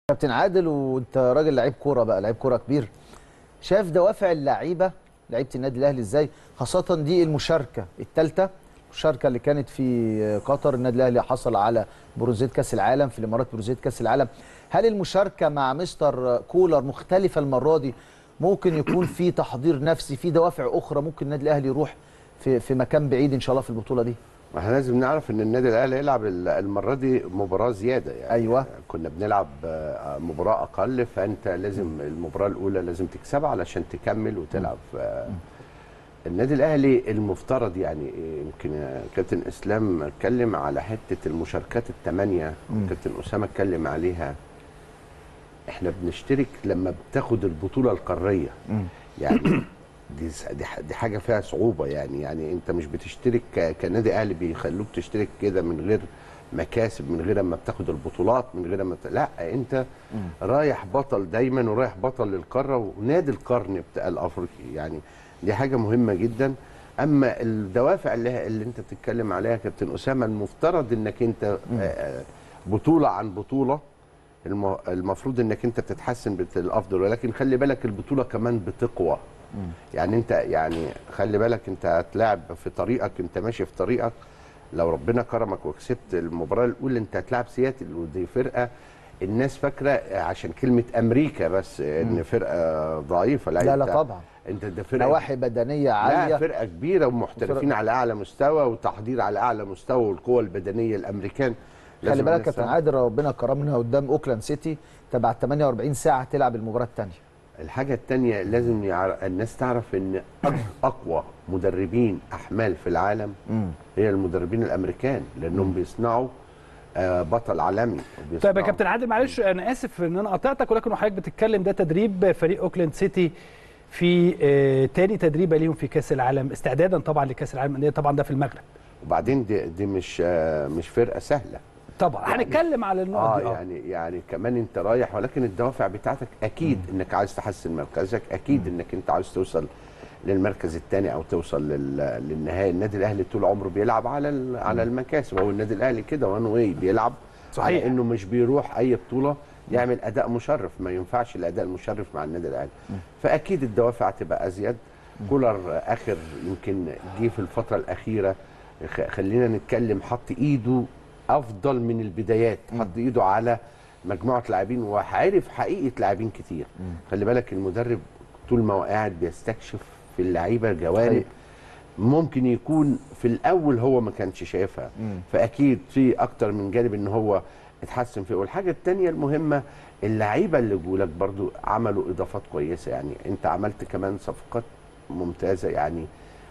كابتن عادل وانت راجل لعيب كوره بقى لعيب كوره كبير شايف دوافع اللعيبه لعيبه النادي الاهلي ازاي خاصه دي المشاركه الثالثه المشاركه اللي كانت في قطر النادي الاهلي حصل على برونزيه كاس العالم في الامارات برونزيه كاس العالم هل المشاركه مع مستر كولر مختلفه المره دي ممكن يكون في تحضير نفسي في دوافع اخرى ممكن النادي الاهلي يروح في في مكان بعيد ان شاء الله في البطوله دي احنا لازم نعرف ان النادي الاهلي يلعب المره دي مباراه زياده يعني أيوة. كنا بنلعب آه، مباراه اقل فانت لازم المباراه الاولى لازم تكسبها علشان تكمل وتلعب آه، النادي الاهلي المفترض يعني يمكن يا كابتن اسلام اتكلم على حته المشاركات الثمانيه كابتن اسامه اتكلم عليها احنا بنشترك لما بتاخد البطوله القاريه يعني دي دي ح- دي حاجه فيها صعوبه يعني يعني انت مش بتشترك ك- كنادي اهلي بيخلوك تشترك كده من غير مكاسب من غير ما بتاخد البطولات من غير ما بت... لا انت رايح بطل دايما ورايح بطل للقاره ونادي القرن بتاع الافريقي يعني دي حاجه مهمه جدا اما الدوافع اللي, اللي انت بتتكلم عليها يا كابتن اسامه المفترض انك انت آه، بطوله عن بطوله الم- المفروض انك انت بتتحسن بالافضل ولكن خلي بالك البطوله كمان بتقوى يعني انت يعني خلي بالك انت هتلاعب في طريقك انت ماشي في طريقك لو ربنا كرمك وكسبت المباراه الاولى انت هتلاعب سياتل ودي فرقه الناس فاكره عشان كلمه امريكا بس ان فرقه ضعيفه لا لا انت لا طبعا انت ده فرقه نواحي بدنيه لا عاليه فرقه كبيره ومحترفين وفرق- على اعلى مستوى وتحضير على اعلى مستوى والقوه البدنيه الامريكان خلي لازم بالك الناس كابتن تعرف. عادل ربنا كرمنا قدام اوكلاند سيتي تبع 48 ساعه تلعب المباراه الثانيه الحاجة التانية لازم يعر... الناس تعرف ان أق- اقوى مدربين احمال في العالم هي المدربين الامريكان لانهم بيصنعوا آه، بطل عالمي طيب يا وبيصنعوا- كابتن عادل معلش انا اسف ان انا قطعتك ولكن حضرتك بتتكلم ده تدريب فريق اوكلاند سيتي في آه، تاني تدريبه ليهم في كاس العالم استعدادا طبعا لكاس العالم للأندية، طبعا ده في المغرب وبعدين دي, دي مش آه، مش فرقة سهلة طبعا يعني- هنتكلم على النقط اه دي آه. يعني يعني كمان انت رايح ولكن الدوافع بتاعتك اكيد انك عايز تحسن مركزك اكيد انك انت عايز توصل للمركز الثاني او توصل لل... للنهائي النادي الاهلي طول عمره بيلعب على ال... على المكاسب هو النادي الاهلي كده وان واي بيلعب صحيح. على انه مش بيروح اي بطوله يعمل اداء مشرف ما ينفعش الاداء المشرف مع النادي الاهلي فاكيد الدوافع هتبقى ازيد كولر اخر يمكن جه في الفتره الاخيره خ- خلينا نتكلم حط ايده افضل من البدايات حط ايده على مجموعه لاعبين وعرف حقيقه لاعبين كتير خلي بالك المدرب طول ما هو قاعد بيستكشف في اللعيبه جوانب حقيقي. ممكن يكون في الاول هو ما كانش شايفها فاكيد في اكتر من جانب ان هو اتحسن فيه والحاجه الثانيه المهمه اللعيبه اللي جولك برضو عملوا اضافات كويسه يعني انت عملت كمان صفقات ممتازه يعني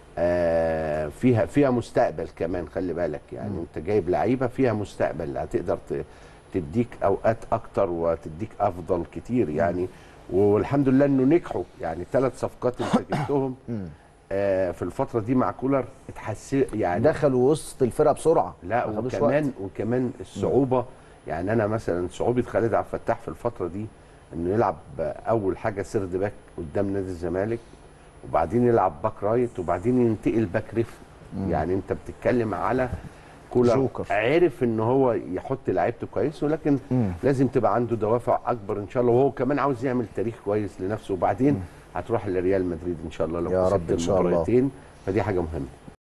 آه فيها فيها مستقبل كمان خلي بالك يعني انت جايب لعيبه فيها مستقبل هتقدر ت- تديك اوقات اكتر وتديك افضل كتير يعني والحمد لله انه نجحوا يعني ثلاث صفقات انت جبتهم آه في الفتره دي مع كولر اتحسن يعني دخلوا وسط الفرقه بسرعه لا ما خدوش وكمان وقت. وكمان الصعوبه يعني انا مثلا صعوبه خالد عبد الفتاح في الفتره دي انه يلعب اول حاجه سيرد باك قدام نادي الزمالك وبعدين يلعب باك رايت وبعدين ينتقل باك ريفت يعني انت بتتكلم على كولر جوكر. عرف ان هو يحط لعيبته كويس ولكن لازم تبقى عنده دوافع اكبر ان شاء الله وهو كمان عاوز يعمل تاريخ كويس لنفسه وبعدين هتروح لريال مدريد ان شاء الله لو يا رب كسبت إن شاء الله. المباراتين فدي حاجه مهمه